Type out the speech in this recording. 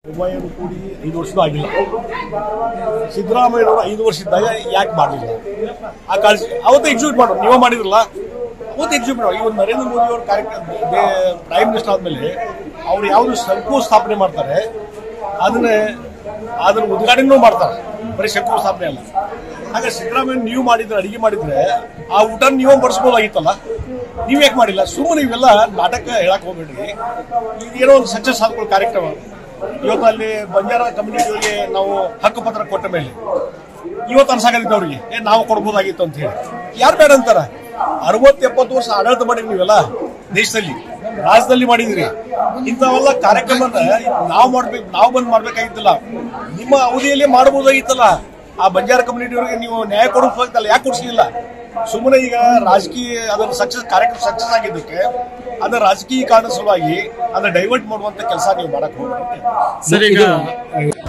ಉಭಯರು ಕೂಡಿ ಐದು ವರ್ಷದ ಆಗಿಲ್ಲ ಸಿದ್ದರಾಮಯ್ಯನವರು ಐದು ವರ್ಷ ಇದ್ದಾಗ ಯಾಕೆ ಮಾಡಲಿಲ್ಲ ಆ ಕಾಳಜಿ ಅವತ್ತು ಎಕ್ಸಿಕ್ಯೂಟ್ ಮಾಡೋರು ನೀವೇ ಮಾಡಿದ್ರಲ್ಲ ಅವತ್ತು ಎಕ್ಸಿಕ್ಯೂಟ್ ಮಾಡೋ ಇವತ್ತು ನರೇಂದ್ರ ಮೋದಿ ಅವರು ಕಾರ್ಯಕ್ರಮ ಪ್ರೈಮ್ ಮಿನಿಸ್ಟರ್ ಆದಮೇಲೆ ಅವ್ರು ಯಾವುದು ಶಂಕು ಸ್ಥಾಪನೆ ಮಾಡ್ತಾರೆ ಅದನ್ನೇ ಅದನ್ನ ಉದ್ಘಾಟನೆನೂ ಮಾಡ್ತಾರೆ ಬರೀ ಶಂಕು ಸ್ಥಾಪನೆ ಅಲ್ಲ ಹಾಗೆ ಸಿದ್ದರಾಮಯ್ಯ ನೀವು ಮಾಡಿದ್ರೆ ಅಡಿಗೆ ಮಾಡಿದ್ರೆ ಆ ಊಟ ನೀವೇ ಬಡಿಸ್ಬೋದಾಗಿತ್ತಲ್ಲ ನೀವ್ ಯಾಕೆ ಮಾಡಿಲ್ಲ ಸುಮ್ಮನೆ ಇವೆಲ್ಲ ನಾಟಕ ಹೇಳಕ್ ಹೋಗ್ಬೇಡ್ರಿ ಇದೇನೋ ಒಂದು ಸಕ್ಸಸ್ ಆದ್ಕೊಳ್ಳೋ ಕಾರ್ಯಕ್ರಮ ಇವತ್ತು ಅಲ್ಲಿ ಬಂಜಾರ ಕಮ್ಯುನಿಟಿಯವರಿಗೆ ನಾವು ಹಕ್ಕುಪತ್ರ ಕೊಟ್ಟ ಮೇಲೆ ಇವತ್ತು ಅನ್ಸಾಕತ್ತಿತ್ತು ಅವ್ರಿಗೆ ಏ ನಾವು ಕೊಡ್ಬೋದಾಗಿತ್ತು ಅಂತ ಹೇಳಿ ಯಾರು ಬೇಡ ಅಂತಾರ ಅರವತ್ತು ಎಪ್ಪತ್ತು ವರ್ಷ ಆಡಳಿತ ಮಾಡಿದ್ರಿ ನೀವೆಲ್ಲ ದೇಶದಲ್ಲಿ ರಾಜ್ಯದಲ್ಲಿ ಮಾಡಿದ್ರಿ ಇಂಥವೆಲ್ಲ ಕಾರ್ಯಕ್ರಮನ ನಾವು ಮಾಡ್ಬೇಕು ನಾವು ಬಂದ್ ಮಾಡ್ಬೇಕಾಗಿತ್ತಲ್ಲ ನಿಮ್ಮ ಅವಧಿಯಲ್ಲಿ ಮಾಡಬಹುದಾಗಿತ್ತಲ್ಲ ಆ ಬಂಜಾರ ಕಮ್ಯುನಿಟಿಯವರಿಗೆ ನೀವು ನ್ಯಾಯ ಕೊಡಿಸ್ಬೇಕಲ್ಲ ಯಾಕೆ ಕೊಡಿಸಲಿಲ್ಲ ಸುಮ್ಮನೆ ಈಗ ರಾಜಕೀಯ ಅದರ ಸಕ್ಸಸ್ ಕಾರ್ಯಕ್ರಮ ಸಕ್ಸಸ್ ಆಗಿದ್ದಕ್ಕೆ ಅದರ ರಾಜಕೀಯ ಕಾರಣ ಸಲುವಾಗಿ ಅದನ್ನ ಡೈವರ್ಟ್ ಮಾಡುವಂತ ಕೆಲಸ ನೀವು ಮಾಡಕ್ ಹೋಗ್ಬೇಡಿ ಸರ್ ಈಗ